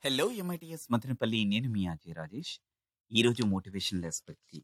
hello MITS Madanapalle నేను మీ అజయ్ రాజేష్ ఈరోజు మోటివేషనల్ ఆస్పెక్ట్కి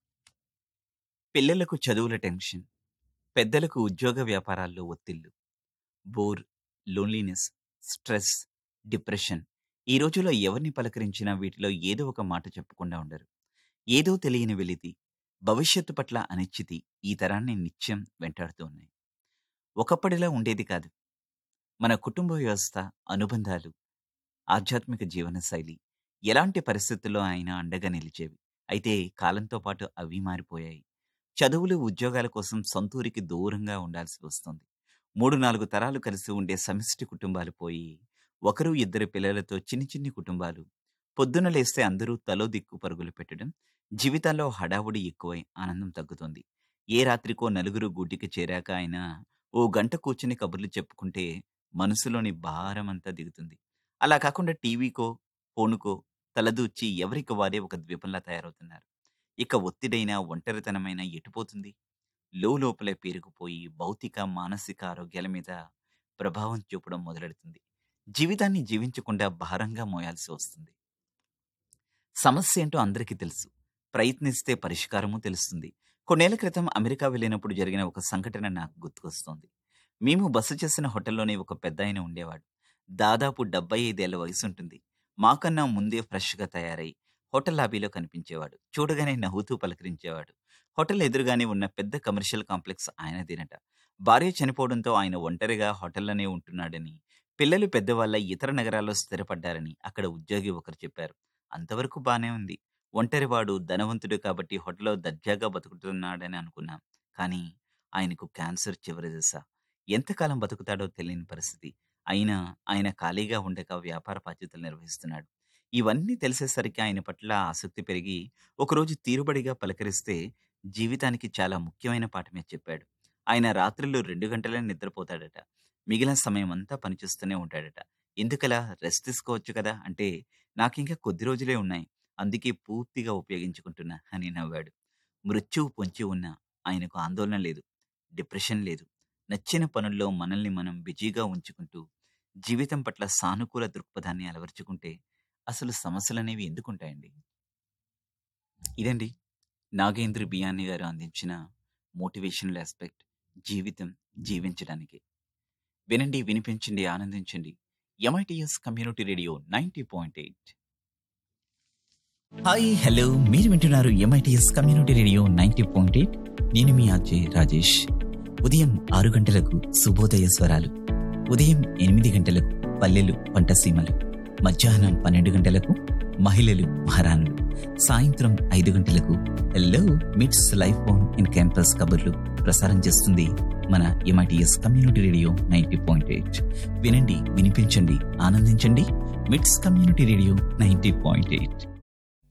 పిల్లలకు చదువుల టెన్షన్ పెద్దలకు ఉద్యోగ వ్యాపారాల్లో ఒత్తిళ్లు బోర్ లోన్లీనెస్ స్ట్రెస్ డిప్రెషన్ ఈ రోజుల్లో ఎవరిని పలకరించినా వీటిలో ఏదో ఒక మాట చెప్పకుండా ఉండరు ఏదో తెలియని వెలితి భవిష్యత్తు పట్ల అనిశ్చితి ఈ తరాన్ని నిత్యం వెంటాడుతూ ఉన్నాయి ఒకప్పటిలా ఉండేది కాదు మన కుటుంబ వ్యవస్థ అనుబంధాలు ఆధ్యాత్మిక జీవనశైలి ఎలాంటి పరిస్థితుల్లో అయినా అండగా నిలిచేవి అయితే కాలంతో పాటు అవి మారిపోయాయి చదువులు ఉద్యోగాల కోసం సొంతూరికి దూరంగా ఉండాల్సి వస్తుంది మూడు నాలుగు తరాలు కలిసి ఉండే సమిష్టి కుటుంబాలు పోయి ఒకరు ఇద్దరు పిల్లలతో చిన్ని చిన్ని కుటుంబాలు పొద్దున లేస్తే అందరూ తలో దిక్కు పరుగులు పెట్టడం జీవితాల్లో హడావుడి ఎక్కువై ఆనందం తగ్గుతుంది ఏ రాత్రికో నలుగురు గూటికి చేరాక అయినా ఓ గంట కూర్చుని కబుర్లు చెప్పుకుంటే మనసులోని భారం అంతా దిగుతుంది అలా కాకుండా టీవీకో ఫోనుకో తలదూర్చి ఎవరికి వారే ఒక ద్వీపంలా తయారవుతున్నారు ఇక ఒత్తిడైన ఒంటరితనమైన ఎటుపోతుంది లోపలే పేరుకుపోయి భౌతిక మానసిక ఆరోగ్యాల మీద ప్రభావం చూపడం మొదలెడుతుంది జీవితాన్ని జీవించకుండా భారంగా మోయాల్సి వస్తుంది సమస్య ఏంటో అందరికీ తెలుసు ప్రయత్నిస్తే పరిష్కారము తెలుస్తుంది కొన్నేళ్ల క్రితం అమెరికా వెళ్ళినప్పుడు జరిగిన ఒక సంఘటన నాకు గుర్తుకొస్తోంది మేము బస చేసిన హోటల్లోనే ఒక పెద్ద ఆయన ఉండేవాడు దాదాపు డెబ్బై ఐదేళ్ల వయసు ఉంటుంది మాకన్నా ముందే ఫ్రెష్గా తయారై హోటల్ లాబీలో కనిపించేవాడు చూడగానే నవ్వుతూ పలకరించేవాడు హోటల్ ఎదురుగానే ఉన్న పెద్ద కమర్షియల్ కాంప్లెక్స్ ఆయనదేనట భార్య చనిపోవడంతో ఆయన ఒంటరిగా హోటల్లోనే ఉంటున్నాడని పిల్లలు పెద్దవాళ్ళ ఇతర నగరాల్లో స్థిరపడ్డారని అక్కడ ఉద్యోగి ఒకరు చెప్పారు అంతవరకు బానే ఉంది ఒంటరివాడు ధనవంతుడు కాబట్టి హోటల్లో దర్జాగా బతుకుతున్నాడని అనుకున్నాం కానీ ఆయనకు క్యాన్సర్ చివరి దశ ఎంతకాలం బతుకుతాడో తెలియని పరిస్థితి అయినా ఆయన ఖాళీగా ఉండక వ్యాపార బాధ్యతలు నిర్వహిస్తున్నాడు ఇవన్నీ తెలిసేసరికి ఆయన పట్ల ఆసక్తి పెరిగి ఒకరోజు తీరుబడిగా పలకరిస్తే జీవితానికి చాలా ముఖ్యమైన పాఠమే చెప్పాడు ఆయన రాత్రులు రెండు గంటలే నిద్రపోతాడట మిగిలిన సమయం అంతా పనిచేస్తూనే ఉంటాడట ఎందుకలా రెస్ట్ తీసుకోవచ్చు కదా అంటే నాకింకా కొద్ది రోజులే ఉన్నాయి అందుకే పూర్తిగా ఉపయోగించుకుంటున్నా అని నవ్వాడు మృత్యువు పొంచి ఉన్న ఆయనకు ఆందోళన లేదు డిప్రెషన్ లేదు నచ్చిన పనుల్లో మనల్ని మనం బిజీగా ఉంచుకుంటూ జీవితం పట్ల సానుకూల దృక్పథాన్ని అలవర్చుకుంటే అసలు సమస్యలనేవి ఎందుకుంటాయండి ఇదండి నాగేంద్ర బియాని గారు అందించిన మోటివేషనల్ ఆస్పెక్ట్ జీవితం జీవించడానికి వినండి వినిపించండి ఆనందించండి MITS community radio ninety point eight hi hello మీరు వింటున్నారు MITS community radio ninety point eight నేను మీ అజయ్ రాజేష్ ఉదయం ఆరు గంటలకు శుభోదయ స్వరాలు ఉదయం ఎనిమిది గంటలకు పల్లెలు పంటసీమలు మధ్యాహ్నం పన్నెండు గంటలకు మహిళలు మహారాణులు సాయంత్రం ఐదు గంటలకు హలో మిట్స్ లైఫ్ ఫోన్ ఇన్ క్యాంపస్ కబుర్లు ప్రసారం చేస్తుంది మన MITS community radio ninety point eight వినండి వినిపించండి ఆనందించండి MITS community radio ninety point eight